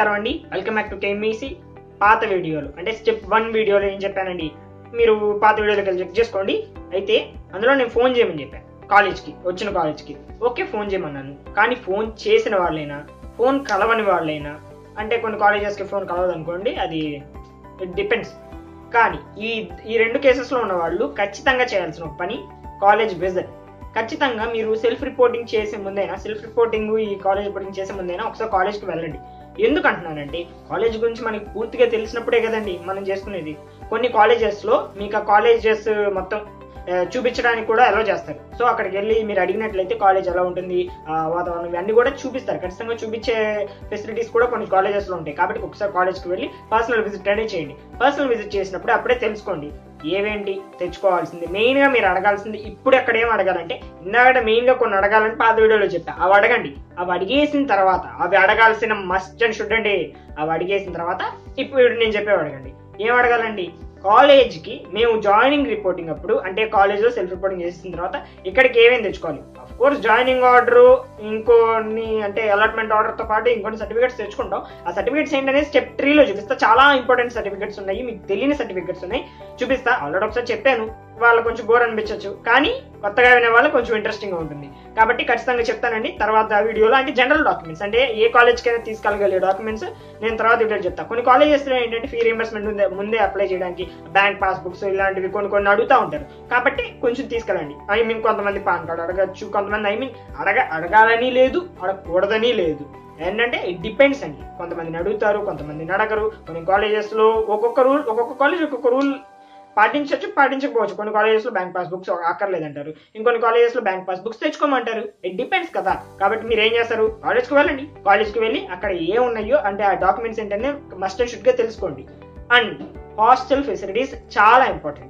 నమస్కారం అండి welcome back to KMEC పాత వీడియోలు అంటే స్టెప్ వన్ వీడియోలో ఏం చెప్పానండి మీరు పాత వీడియోలోకి వెళ్ళి చెక్ చేసుకోండి అయితే అందులో నేను ఫోన్ చేయమని చెప్పాను కాలేజ్కి వచ్చిన కాలేజ్కి ఓకే ఫోన్ చేయమన్నాను కానీ ఫోన్ చేసిన వాళ్ళైనా ఫోన్ కలవని వాళ్ళైనా అంటే కొన్ని కాలేజెస్కి ఫోన్ కలవదు అనుకోండి అది ఇట్ డిపెండ్స్ కానీ ఈ ఈ రెండు కేసెస్లో ఉన్న వాళ్ళు ఖచ్చితంగా చేయాల్సిన ఒక పని కాలేజ్ విజిట్ ఖచ్చితంగా మీరు సెల్ఫ్ రిపోర్టింగ్ చేసే ముందైనా సెల్ఫ్ రిపోర్టింగ్ ఈ కాలేజ్ రిపోర్టింగ్ చేసే ముందైనా ఒకసారి కాలేజ్కి వెళ్ళండి ఎందుకు అంటున్నానంటే కాలేజ్ గురించి మనకి పూర్తిగా తెలిసినప్పుడే కదండి మనం చేసుకునేది కొన్ని కాలేజెస్లో మీకు ఆ కాలేజెస్ మొత్తం ఆ, చూపించడానికి కూడా అలో చేస్తారు సో అక్కడికి వెళ్ళి మీరు అడిగినట్లయితే కాలేజ్ ఎలా ఉంటుంది ఆ, వాతావరణం ఇవన్నీ కూడా చూపిస్తారు ఖచ్చితంగా చూపించే ఫెసిలిటీస్ కూడా కొన్ని colleges లో ఉంటాయి కాబట్టి ఒకసారి కాలేజ్కి వెళ్ళి పర్సనల్ విజిట్ అనేది చేయండి పర్సనల్ విజిట్ చేసినప్పుడు అప్పుడే తెలుసుకోండి ఏవేంటి తెచ్చుకోవాల్సింది మెయిన్ గా మీరు అడగాల్సింది ఇప్పుడు ఎక్కడ ఏం అడగాలంటే ఇందాక మెయిన్ గా కొన్ని అడగాలని పాత వీడియోలో చెప్పా అవి అడగండి అవి అడిగేసిన తర్వాత అవి అడగాల్సిన మస్ట్ అండ్ షుడ్ అండి అవి అడిగేసిన తర్వాత ఇప్పుడు నేను చెప్పేవి అడగండి ఏం అడగాలండి కాలేజ్కి మేము జాయినింగ్ రిపోర్టింగ్ అప్పుడు అంటే కాలేజ్లో సెల్ఫ్ రిపోర్టింగ్ చేసిన తర్వాత ఇక్కడికి ఏమేమి తెచ్చుకోవాలి అఫ్ కోర్స్ జాయినింగ్ ఆర్డర్ ఇంకొన్ని అంటే అలాట్మెంట్ ఆర్డర్తో పాటు ఇంకొన్ని సర్టిఫికేట్స్ తెచ్చుకుంటాం ఆ సర్టిఫికేట్స్ ఏంటనేది స్టెప్ త్రీలో చూపిస్తా చాలా ఇంపార్టెంట్ సర్టిఫికేట్స్ ఉన్నాయి మీకు తెలియని సర్టిఫికేట్స్ ఉన్నాయి చూపిస్తా ఆల్రెడీ ఒకసారి చెప్పాను వాళ్ళు కొంచెం బోర్ అనిపించవచ్చు కానీ కొత్తగా వినే వాళ్ళు కొంచెం ఇంట్రెస్టింగ్ గా ఉంటుంది కాబట్టి ఖచ్చితంగా చెప్తానండి తర్వాత ఆ వీడియోలో అంటే జనరల్ డాక్యుమెంట్స్ అంటే ఏ కాలేజ్కి అయినా తీసుకెళ్ళగలిగే డాక్యుమెంట్స్ నేను తర్వాత వీడియో చెప్తాను కొన్ని కాలేజెస్ లో ఏంటంటే ఫీ రీఎంబర్స్మెంట్ ముందే ముందే అప్లై చేయడానికి బ్యాంక్ పాస్బుక్స్ ఇలాంటివి కొన్ని కొన్ని అడుగుతూ ఉంటారు కాబట్టి కొంచెం తీసుకెళ్ళండి ఐ మీన్ కొంతమంది పాన్ కార్డ్ అడగచ్చు కొంతమంది ఐ మీన్ అడగ అడగాలని లేదు అడగకూడదని లేదు ఏంటంటే ఇట్ డిపెండ్స్ అండి కొంతమందిని అడుగుతారు కొంతమందిని అడగరు కొన్ని కాలేజెస్ లో ఒక్కొక్క రూల్ ఒక్కొక్క కాలేజ్ ఒక్కొక్క రూల్ పాటించవచ్చు పాటించకపోవచ్చు కొన్ని కాలేజెస్ లో బ్యాంక్ పాస్ బుక్స్ అక్కర్లేదంటారు ఇంకొన్ని కాలేజెస్ లో బ్యాంక్ పాస్ బుక్స్ తెచ్చుకోమంటారు ఇట్ డిపెండ్స్ కదా కాబట్టి మీరు ఏం చేస్తారు కాలేజ్కి వెళ్ళండి కాలేజ్కి వెళ్ళి అక్కడ ఏ ఉన్నాయో అంటే ఆ డాక్యుమెంట్స్ ఏంటనే మస్ట్ అండ్ షుడ్ గా తెలుసుకోండి అండ్ హాస్టల్ ఫెసిలిటీస్ చాలా ఇంపార్టెంట్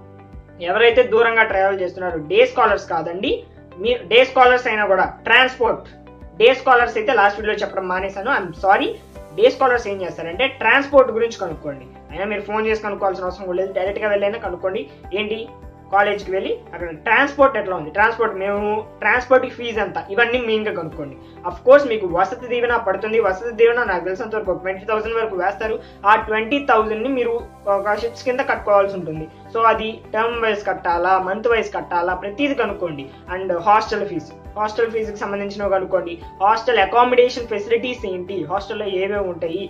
ఎవరైతే దూరంగా ట్రావెల్ చేస్తున్నారో డే స్కాలర్స్ కాదండి మీ డే స్కాలర్స్ అయినా కూడా ట్రాన్స్పోర్ట్ డే స్కాలర్స్ అయితే లాస్ట్ వీడియో చెప్పడం మానేశాను ఐఎమ్ సారీ డే స్కాలర్స్ ఏం చేస్తారంటే ట్రాన్స్పోర్ట్ గురించి కనుక్కోండి అయినా మీరు ఫోన్ చేసి కనుక్కోవాల్సిన అవసరం కూడా లేదు డైరెక్ట్ గా వెళ్ళైనా కనుక్కోండి ఏంటి కాలేజ్కి వెళ్ళి అక్కడ ట్రాన్స్పోర్ట్ ఎట్లా ఉంది ట్రాన్స్పోర్ట్ మేము ట్రాన్స్పోర్ట్ ఫీజు ఎంత ఇవన్నీ మెయిన్ గా కనుక్కోండి అఫ్ కోర్స్ మీకు వసతి దీవెన పడుతుంది వసతి దీవెన నాకు తెలిసినంత వరకు ట్వంటీ థౌసండ్ వరకు వేస్తారు ఆ ట్వంటీ థౌసండ్ ని మీరు ఒక షిప్స్ కింద కట్టుకోవాల్సి ఉంటుంది సో అది టర్మ్ వైజ్ కట్టాలా మంత్ వైజ్ కట్టాలా ప్రతిదీ కనుక్కోండి అండ్ హాస్టల్ ఫీజు హాస్టల్ ఫీజుకి సంబంధించినవి కనుక్కోండి హాస్టల్ అకామిడేషన్ ఫెసిలిటీస్ ఏంటి హాస్టల్లో ఏవేవి ఉంటాయి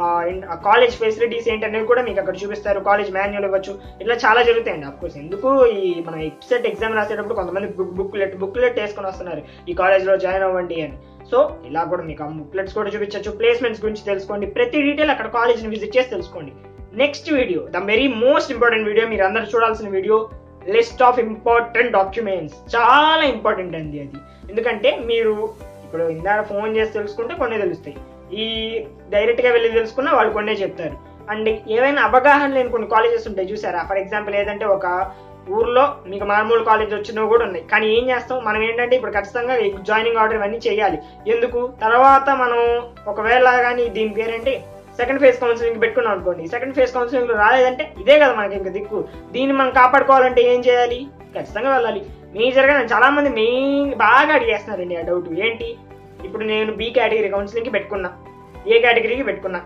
కాలేజ్ ఫెసిలిటీస్ ఏంటి అనేది కూడా మీకు అక్కడ చూపిస్తారు కాలేజ్ మాన్యువల్ ఇవ్వచ్చు ఇట్లా చాలా జరుగుతాయండి అఫ్ కోర్స్ ఎందుకు ఈ మన ఎక్సెట్ ఎగ్జామ్ రాసేటప్పుడు కొంతమంది బుక్ బుక్లెట్ బుక్లెట్ వేసుకొని వస్తున్నారు ఈ కాలేజ్లో జాయిన్ అవ్వండి అని సో ఇలా కూడా మీకు ఆ బుక్లెట్స్ కూడా చూపించవచ్చు ప్లేస్మెంట్స్ గురించి తెలుసుకోండి ప్రతి డీటెయిల్ అక్కడ కాలేజ్ని విజిట్ చేసి తెలుసుకోండి next video the very most important video మీరు అందరూ చూడాల్సిన video list of important documents చాలా ఇంపార్టెంట్ అండి అది ఎందుకంటే మీరు ఇప్పుడు ఇందాక ఫోన్ చేసి తెలుసుకుంటే కొన్ని తెలుస్తాయి ఈ డైరెక్ట్ గా వెళ్ళి తెలుసుకున్నా వాళ్ళు కొన్నే చెప్తారు అండ్ ఏవైనా అవగాహన లేని కొన్ని కాలేజెస్ ఉంటాయి చూసారా ఫర్ ఎగ్జాంపుల్ ఏదంటే ఒక ఊర్లో మీకు మామూలు కాలేజ్ వచ్చినవి కూడా ఉన్నాయి కానీ ఏం చేస్తాం మనం ఏంటంటే ఇప్పుడు ఖచ్చితంగా జాయినింగ్ ఆర్డర్ ఇవన్నీ చేయాలి ఎందుకు తర్వాత మనం ఒకవేళ కానీ దీని పేరేంటి సెకండ్ ఫేజ్ కౌన్సిలింగ్ పెట్టుకున్నాం అనుకోండి సెకండ్ ఫేజ్ కౌన్సిలింగ్ రాలేదంటే ఇదే కదా మనకి ఇంకా దిక్కు దీన్ని మనం కాపాడుకోవాలంటే ఏం చేయాలి ఖచ్చితంగా వెళ్ళాలి మేజర్గా నేను చాలా మంది మెయిన్ బాగా అడిగేస్తున్నారండి ఆ డౌట్ ఏంటి ఇప్పుడు నేను బి కేటగిరీ కౌన్సిలింగ్కి పెట్టుకున్నా ఏ కేటగిరీకి పెట్టుకున్నా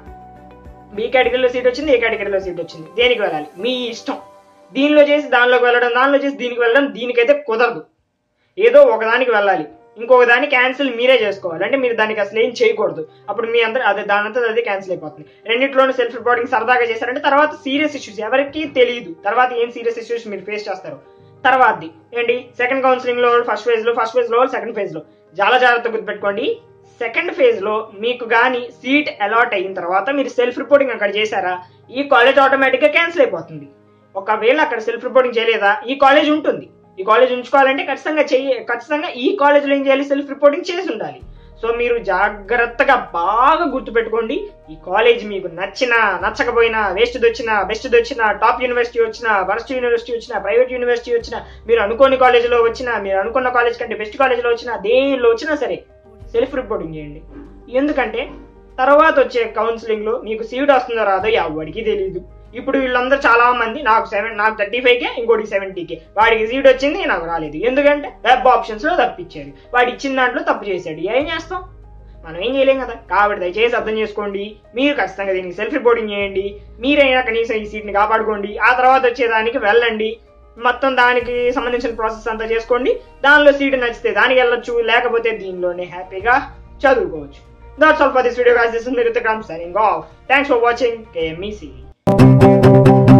బి కేటగిరీలో సీట్ వచ్చింది ఏ కేటగిరీలో సీట్ వచ్చింది దేనికి వెళ్ళాలి మీ ఇష్టం దీనిలో చేసి దానిలోకి వెళ్ళడం దానిలో చేసి దీనికి వెళ్ళడం దీనికైతే కుదరదు ఏదో ఒకదానికి వెళ్ళాలి ఇంకొక దాన్ని క్యాన్సిల్ మీరే చేసుకోవాలి అంటే మీరు దానికి అసలు ఏం చేయకూడదు అప్పుడు మీ అందరూ అదే దానంతా అదే క్యాన్సిల్ అయిపోతుంది రెండిట్లోనూ సెల్ఫ్ రిపోర్టింగ్ సరదాగా చేశారంటే తర్వాత సీరియస్ ఇష్యూస్ ఎవరికి తెలియదు తర్వాత ఏం సీరియస్ ఇష్యూస్ మీరు ఫేస్ చేస్తారు తర్వాతది ఏంటి సెకండ్ కౌన్సిలింగ్ లో ఫస్ట్ ఫేజ్ లో ఫస్ట్ ఫేజ్ లో సెకండ్ ఫేజ్ లో చాలా జాగ్రత్త గుర్తుపెట్టుకోండి సెకండ్ ఫేజ్ లో మీకు గానీ సీట్ అలాట్ అయిన తర్వాత మీరు సెల్ఫ్ రిపోర్టింగ్ అక్కడ చేశారా ఈ కాలేజ్ ఆటోమేటిక్ గా క్యాన్సిల్ అయిపోతుంది ఒకవేళ అక్కడ సెల్ఫ్ రిపోర్టింగ్ చేయలేదా ఈ కాలేజ్ ఉంటుంది ఈ కాలేజ్ ఉంచుకోవాలంటే ఖచ్చితంగా చెయ్యి ఖచ్చితంగా ఈ కాలేజ్లో ఏం చేయాలి సెల్ఫ్ రిపోర్టింగ్ చేసి ఉండాలి సో మీరు జాగ్రత్తగా బాగా గుర్తుపెట్టుకోండి ఈ కాలేజ్ మీకు నచ్చినా నచ్చకపోయినా వేస్ట్ వచ్చినా బెస్ట్ వచ్చినా టాప్ యూనివర్సిటీ వచ్చినా వరస్ట్ యూనివర్సిటీ వచ్చినా ప్రైవేట్ యూనివర్సిటీ వచ్చినా మీరు అనుకోని కాలేజీలో వచ్చినా మీరు అనుకున్న కాలేజ్ కంటే బెస్ట్ కాలేజీలో వచ్చినా దేనిలో వచ్చినా సరే సెల్ఫ్ రిపోర్టింగ్ చేయండి ఎందుకంటే తర్వాత వచ్చే కౌన్సిలింగ్ లో మీకు సీట్ వస్తుందో రాదో ఎవరికి తెలియదు ఇప్పుడు వీళ్ళందరూ చాలా మంది నాకు సెవెన్ నాకు థర్టీ ఫైవ్ కే ఇంకోటి సెవెంటీ కే వాడికి సీట్ వచ్చింది నాకు రాలేదు ఎందుకంటే వెబ్ ఆప్షన్స్ లో తప్పించాడు వాడు ఇచ్చిన దాంట్లో తప్పు చేశాడు ఏం చేస్తాం మనం ఏం చేయలేం కదా కాబట్టి దయచేసి అర్థం చేసుకోండి మీరు ఖచ్చితంగా దీనికి సెల్ఫ్ రిపోర్టింగ్ చేయండి మీరైనా కనీసం ఈ సీట్ని కాపాడుకోండి ఆ తర్వాత వచ్చేదానికి వెళ్ళండి మొత్తం దానికి సంబంధించిన ప్రాసెస్ అంతా చేసుకోండి దానిలో సీట్ నచ్చితే దానికి వెళ్ళొచ్చు లేకపోతే దీనిలోనే హ్యాపీగా చదువుకోవచ్చు that's all for this video guys this is Nirithikram signing off thanks for watching KMEC